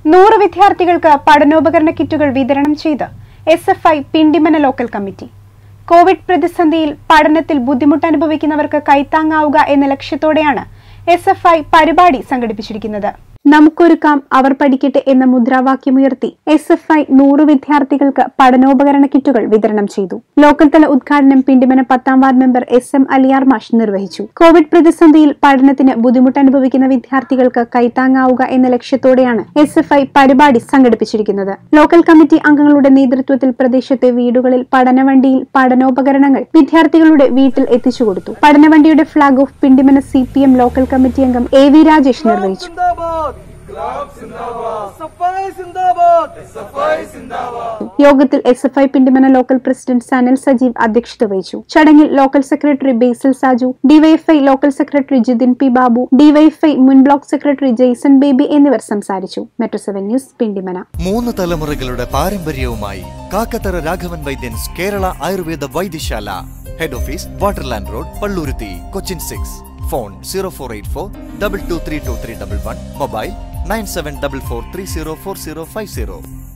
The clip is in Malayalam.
നൂറ് വിദ്യാർത്ഥികൾക്ക് പഠനോപകരണ കിറ്റുകൾ വിതരണം ചെയ്ത് S F I Pindimana local committee Covid പ്രതിസന്ധിയിൽ പഠനത്തിൽ ബുദ്ധിമുട്ട് അനുഭവിക്കുന്നവർക്ക് കൈത്താങ്ങാവുക എന്ന ലക്ഷ്യത്തോടെയാണ് എസ് എഫ് ഐ പരിപാടി സംഘടിപ്പിച്ചിരിക്കുന്നത് നമുക്കൊരുക്കാം അവർ പഠിക്കട്ടെ എന്ന മുദ്രാവാക്യമുയർത്തി എസ് എഫ് ഐ നൂറ് വിദ്യാർത്ഥികൾക്ക് പഠനോപകരണ കിറ്റുകൾ വിതരണം ചെയ്തു ലോക്കൽ തല ഉദ്ഘാടനം പിണ്ടിമന പത്താം ward member S M Aliyar മാഷ് നിർവഹിച്ചു കോവിഡ് പ്രതിസന്ധിയിൽ പഠനത്തിന് ബുദ്ധിമുട്ട് അനുഭവിക്കുന്ന വിദ്യാർത്ഥികൾക്ക് കൈത്താങ്ങാവുക എന്ന ലക്ഷ്യത്തോടെയാണ് എസ് എഫ് ഐ പരിപാടി സംഘടിപ്പിച്ചിരിക്കുന്നത് ലോക്കൽ കമ്മിറ്റി അംഗങ്ങളുടെ നേതൃത്വത്തിൽ പ്രദേശത്തെ വീടുകളിൽ പഠനവണ്ടിയിൽ പഠനോപകരണങ്ങൾ വിദ്യാർത്ഥികളുടെ വീട്ടിൽ എത്തിച്ചു കൊടുത്തു പഠനവണ്ടിയുടെ flag off Pindimana C P M local committee അംഗം എ വി രാജേഷ് നിർവഹിച്ചു സിന്ദാബാദ് സഫായി സിന്ദാബാദ് സഫായി സിന്ദാബാദ് യോഗത്തിൽ S F I Pindimana local president Sanal Sajeev അധ്യക്ഷത വഹിച്ചു ചടങ്ങിൽ local secretary Basil Saju DYFI local secretary Jithin P Babu DYFI മുൻ ബ്ലോക്ക് സെക്രട്ടറി ജെയ്സൺ ബേബി എന്നിവർ സംസാരിച്ചു മെട്രോ സെവൻ ന്യൂസ് പിണ്ടിമന മൂന്ന് തലമുറകളുടെ പാരമ്പര്യവുമായി Kakkathara Raghavan Vaidyans Kerala Ayurveda Vaidyasala head office Waterland road Palluruthy Cochin six phone zero four eight four double two three two three double one mobile nine seven double four three zero four zero five zero